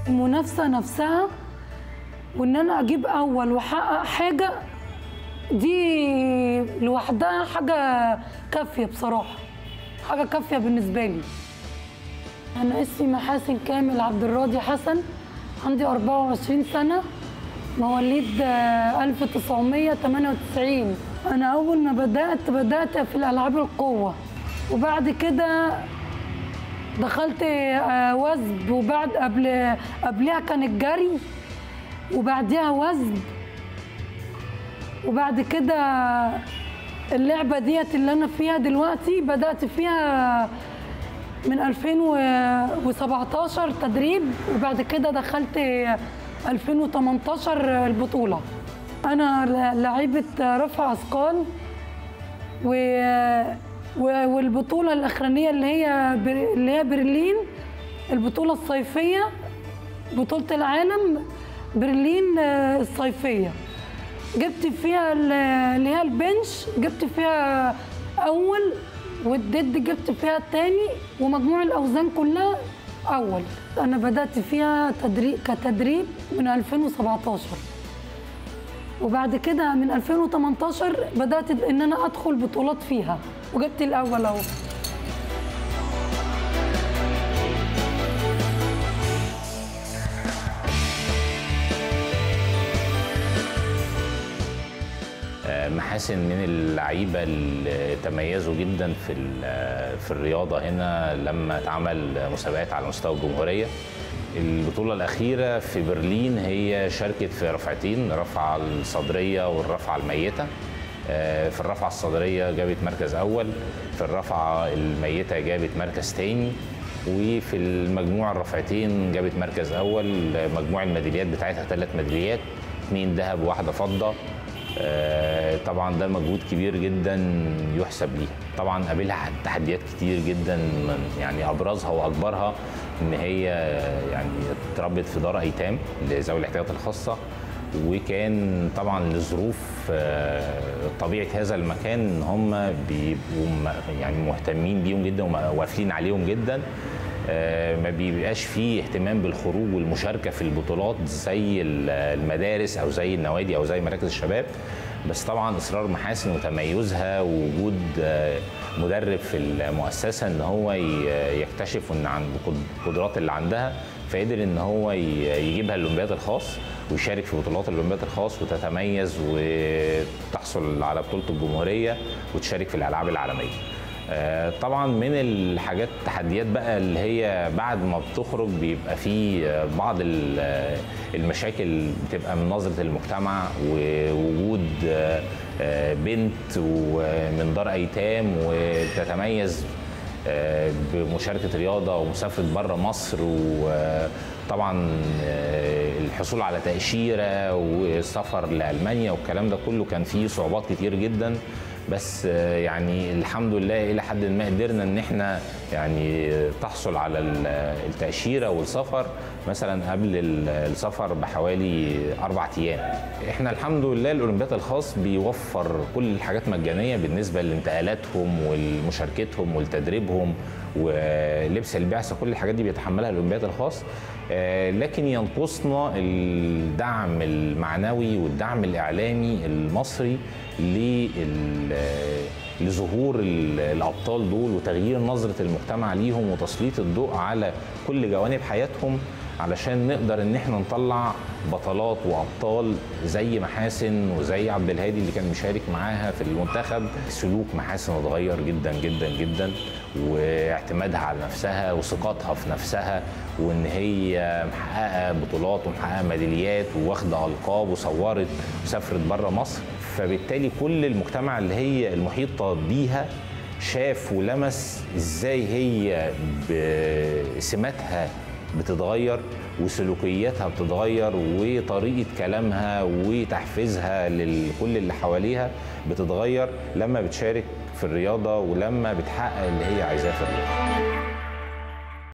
المنافسه نفسها وان انا اجيب اول واحقق حاجه دي لوحدها حاجه كافيه بصراحه حاجه كافيه بالنسبه لي انا اسمي محاسن كامل عبد الراضي حسن عندي 24 سنه مواليد آه، 1998 انا اول ما بدات بدات في الالعاب القوه وبعد كده دخلت آه، وثب وبعد قبل قبلها كان الجري وبعديها وثب وبعد كده اللعبه ديت اللي انا فيها دلوقتي بدات فيها من 2017 تدريب وبعد كده دخلت 2018 البطوله انا ل- لعيبه رفع اثقال و و- والبطوله الاخرانيه اللي هي بر- اللي هي برلين البطوله الصيفيه بطوله العالم برلين آه، الصيفيه جبت فيها ال- اللي هي البنش جبت فيها اول والدد جبت فيها التاني ومجموع الاوزان كلها اول انا بدات فيها تدريب كتدريب من 2017 وبعد كده من 2018 بدات ان انا ادخل بطولات فيها وجبت الاول اهو محاسن من اللعيبه اللي تميزوا جدا في ال- في الرياضه هنا لما اتعمل مسابقات على مستوى الجمهوريه البطوله الاخيره في برلين هي شاركت في رفعتين رفعه الصدريه والرفعه الميته آه، في الرفعه الصدريه جابت مركز اول في الرفعه الميته جابت مركز تاني وفي المجموع الرفعتين جابت مركز اول مجموع الميداليات بتاعتها ثلاث ميداليات اثنين ذهب وواحده فضه آه، طبعا ده مجهود كبير جدا يحسب ليه طبعا قابلها تحديات كتير جدا من يعني ابرزها واكبرها ان هي يعني اتربت في دار ايتام لذوي الاحتياجات الخاصه وكان طبعا لظروف آه، طبيعه هذا المكان ان هم بيبقوا م- يعني مهتمين بيهم جدا وواقفين عليهم جدا آه، ما بيبقاش فيه اهتمام بالخروج والمشاركه في البطولات زي ال- المدارس او زي النوادي او زي مراكز الشباب بس طبعا اصرار محاسن وتميزها ووجود آه، مدرب في المؤسسه ان هو ي- يكتشف ان عن القدرات اللي عندها فقدر ان هو ي- يجيبها الاولمبياد الخاص ويشارك في بطولات الاولمبياد الخاص وتتميز وتحصل على بطوله الجمهوريه وتشارك في الالعاب العالميه. آه، طبعا من الحاجات التحديات بقى اللي هي بعد ما بتخرج بيبقى في آه، بعض ال- آه، المشاكل بتبقى من نظره المجتمع ووجود آه، آه، بنت ومن دار ايتام وتتميز آه، بمشاركه رياضه ومسافره بره مصر وطبعا آه، الحصول على تاشيره والسفر لالمانيا والكلام ده كله كان فيه صعوبات كتير جدا بس آه، يعني الحمد لله الى حد ما قدرنا ان احنا يعني تحصل على ال- التاشيره والسفر مثلا قبل ال- السفر بحوالي اربع ايام احنا الحمد لله الاولمبياد الخاص بيوفر كل الحاجات مجانيه بالنسبه لانتقالاتهم ولمشاركتهم ولتدريبهم ولبس البعثه كل الحاجات دي بيتحملها الاولمبياد الخاص آه، لكن ينقصنا الدعم المعنوي والدعم الاعلامي المصري لل- لظهور ال- الابطال دول وتغيير نظره المجتمع ليهم وتسليط الضوء على كل جوانب حياتهم علشان نقدر ان احنا نطلع بطلات وابطال زي محاسن وزي عبد الهادي اللي كان مشارك معاها في المنتخب سلوك محاسن اتغير جدا جدا جدا واعتمادها على نفسها وثقتها في نفسها وان هي محققه بطولات ومحققه ميداليات وواخده القاب وصورت وسافرت بره مصر فبالتالي كل المجتمع اللي هي المحيطه بيها شاف ولمس ازاي هي بسماتها بتتغير وسلوكياتها بتتغير وطريقه كلامها وتحفيزها لكل اللي حواليها بتتغير لما بتشارك في الرياضه ولما بتحقق اللي هي عايزاه في الرياضه